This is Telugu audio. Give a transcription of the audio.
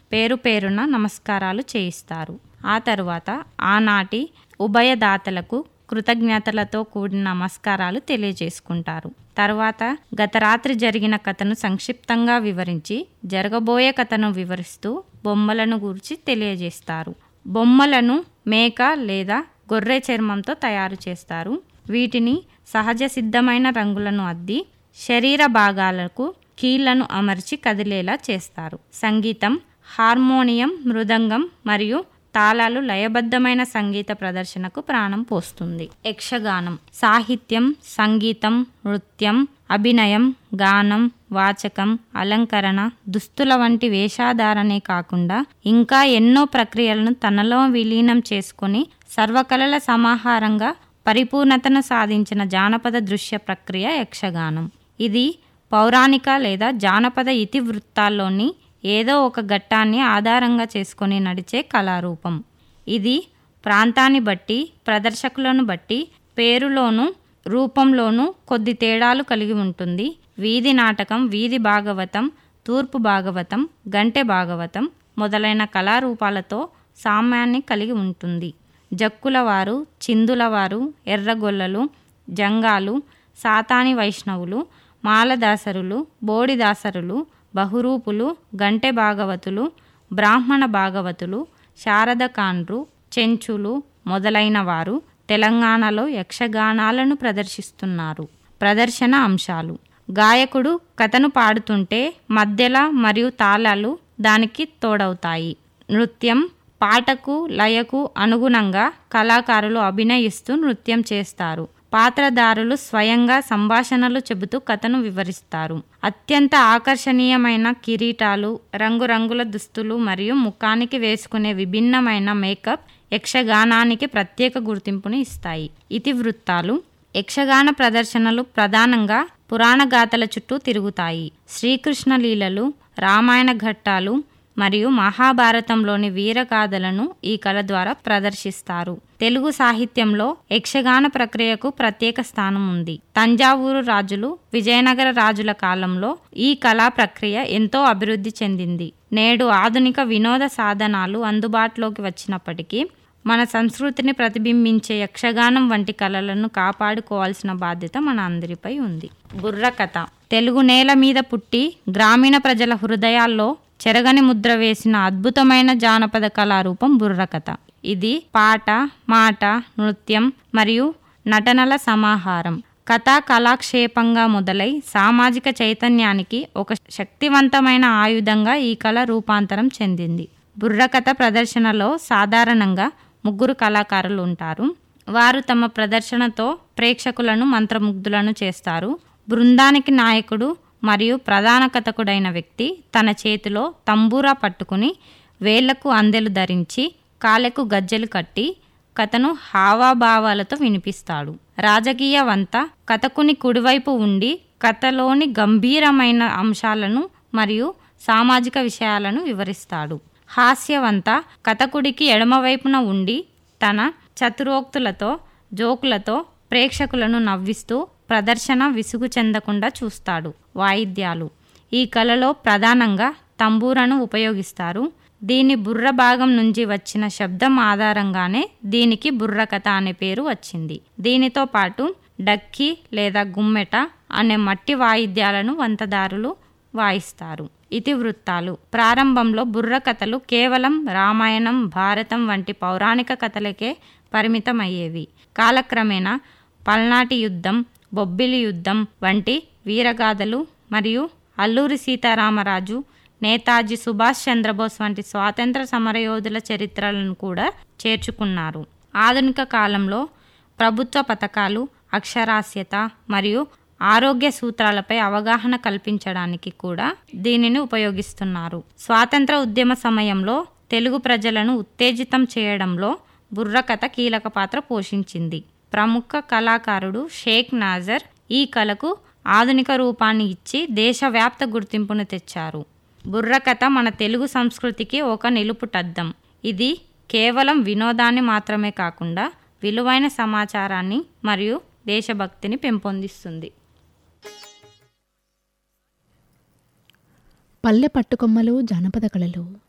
పేరు పేరున నమస్కారాలు చేయిస్తారు ఆ తరువాత ఆనాటి ఉభయదాతలకు కృతజ్ఞతలతో కూడిన నమస్కారాలు తెలియజేసుకుంటారు తర్వాత గత రాత్రి జరిగిన కథను సంక్షిప్తంగా వివరించి జరగబోయే కథను వివరిస్తూ బొమ్మలను గురించి తెలియజేస్తారు బొమ్మలను మేక లేదా గొర్రె చర్మంతో తయారు చేస్తారు వీటిని సహజ సిద్ధమైన రంగులను అద్ది శరీర భాగాలకు కీళ్లను అమర్చి కదిలేలా చేస్తారు సంగీతం హార్మోనియం మృదంగం మరియు తాళాలు లయబద్ధమైన సంగీత ప్రదర్శనకు ప్రాణం పోస్తుంది యక్షగానం సాహిత్యం సంగీతం నృత్యం అభినయం గానం వాచకం అలంకరణ దుస్తుల వంటి వేషాధారణే కాకుండా ఇంకా ఎన్నో ప్రక్రియలను తనలో విలీనం చేసుకుని సర్వకళల సమాహారంగా పరిపూర్ణతను సాధించిన జానపద దృశ్య ప్రక్రియ యక్షగానం ఇది పౌరాణిక లేదా జానపద ఇతివృత్తాల్లోని ఏదో ఒక ఘట్టాన్ని ఆధారంగా చేసుకొని నడిచే కళారూపం ఇది ప్రాంతాన్ని బట్టి ప్రదర్శకులను బట్టి పేరులోను రూపంలోనూ కొద్ది తేడాలు కలిగి ఉంటుంది వీధి నాటకం వీధి భాగవతం తూర్పు భాగవతం గంటె భాగవతం మొదలైన కళారూపాలతో సామ్యాన్ని కలిగి ఉంటుంది జక్కులవారు చిందులవారు ఎర్రగొల్లలు జంగాలు సాతాని వైష్ణవులు మాలదాసరులు బోడిదాసరులు బహురూపులు గంటె భాగవతులు బ్రాహ్మణ భాగవతులు శారదకాండ్రు చెంచులు మొదలైన వారు తెలంగాణలో యక్షగానాలను ప్రదర్శిస్తున్నారు ప్రదర్శన అంశాలు గాయకుడు కథను పాడుతుంటే మధ్యల మరియు తాళాలు దానికి తోడవుతాయి నృత్యం పాటకు లయకు అనుగుణంగా కళాకారులు అభినయిస్తూ నృత్యం చేస్తారు పాత్రధారులు స్వయంగా సంభాషణలు చెబుతూ కథను వివరిస్తారు అత్యంత ఆకర్షణీయమైన కిరీటాలు రంగురంగుల దుస్తులు మరియు ముఖానికి వేసుకునే విభిన్నమైన మేకప్ యక్షగానానికి ప్రత్యేక గుర్తింపుని ఇస్తాయి ఇతివృత్తాలు యక్షగాన ప్రదర్శనలు ప్రధానంగా పురాణ గాథల చుట్టూ తిరుగుతాయి శ్రీకృష్ణ లీలలు రామాయణ ఘట్టాలు మరియు మహాభారతంలోని వీరగాథలను ఈ కళ ద్వారా ప్రదర్శిస్తారు తెలుగు సాహిత్యంలో యక్షగాన ప్రక్రియకు ప్రత్యేక స్థానం ఉంది తంజావూరు రాజులు విజయనగర రాజుల కాలంలో ఈ కళా ప్రక్రియ ఎంతో అభివృద్ధి చెందింది నేడు ఆధునిక వినోద సాధనాలు అందుబాటులోకి వచ్చినప్పటికీ మన సంస్కృతిని ప్రతిబింబించే యక్షగానం వంటి కళలను కాపాడుకోవాల్సిన బాధ్యత మన అందరిపై ఉంది బుర్రకథ తెలుగు నేల మీద పుట్టి గ్రామీణ ప్రజల హృదయాల్లో చెరగని ముద్ర వేసిన అద్భుతమైన జానపద కళారూపం బుర్రకథ ఇది పాట మాట నృత్యం మరియు నటనల సమాహారం కథా కళాక్షేపంగా మొదలై సామాజిక చైతన్యానికి ఒక శక్తివంతమైన ఆయుధంగా ఈ కళ రూపాంతరం చెందింది బుర్రకథ ప్రదర్శనలో సాధారణంగా ముగ్గురు కళాకారులు ఉంటారు వారు తమ ప్రదర్శనతో ప్రేక్షకులను మంత్రముగ్ధులను చేస్తారు బృందానికి నాయకుడు మరియు ప్రధాన కథకుడైన వ్యక్తి తన చేతిలో తంబూరా పట్టుకుని వేళ్లకు అందెలు ధరించి కాళ్ళకు గజ్జెలు కట్టి కథను హావాభావాలతో వినిపిస్తాడు రాజకీయవంత కథకుని కుడివైపు ఉండి కథలోని గంభీరమైన అంశాలను మరియు సామాజిక విషయాలను వివరిస్తాడు హాస్యవంత కథకుడికి ఎడమవైపున ఉండి తన చతురోక్తులతో జోకులతో ప్రేక్షకులను నవ్విస్తూ ప్రదర్శన విసుగు చెందకుండా చూస్తాడు వాయిద్యాలు ఈ కళలో ప్రధానంగా తంబూరను ఉపయోగిస్తారు దీని బుర్ర భాగం నుంచి వచ్చిన శబ్దం ఆధారంగానే దీనికి బుర్రకథ అనే పేరు వచ్చింది దీనితో పాటు డక్కి లేదా గుమ్మెట అనే మట్టి వాయిద్యాలను వంతదారులు వాయిస్తారు ఇతివృత్తాలు ప్రారంభంలో బుర్రకథలు కేవలం రామాయణం భారతం వంటి పౌరాణిక కథలకే పరిమితమయ్యేవి కాలక్రమేణా పల్నాటి యుద్ధం బొబ్బిలి యుద్ధం వంటి వీరగాథలు మరియు అల్లూరి సీతారామరాజు నేతాజీ సుభాష్ చంద్రబోస్ వంటి స్వాతంత్ర సమరయోధుల చరిత్రలను కూడా చేర్చుకున్నారు ఆధునిక కాలంలో ప్రభుత్వ పథకాలు అక్షరాస్యత మరియు ఆరోగ్య సూత్రాలపై అవగాహన కల్పించడానికి కూడా దీనిని ఉపయోగిస్తున్నారు స్వాతంత్ర ఉద్యమ సమయంలో తెలుగు ప్రజలను ఉత్తేజితం చేయడంలో బుర్రకథ కీలక పాత్ర పోషించింది ప్రముఖ కళాకారుడు షేక్ నాజర్ ఈ కళకు ఆధునిక రూపాన్ని ఇచ్చి దేశవ్యాప్త గుర్తింపును తెచ్చారు బుర్రకథ మన తెలుగు సంస్కృతికి ఒక నిలుపుటద్దం ఇది కేవలం వినోదాన్ని మాత్రమే కాకుండా విలువైన సమాచారాన్ని మరియు దేశభక్తిని పెంపొందిస్తుంది పల్లె పట్టుకొమ్మలు జానపద కళలు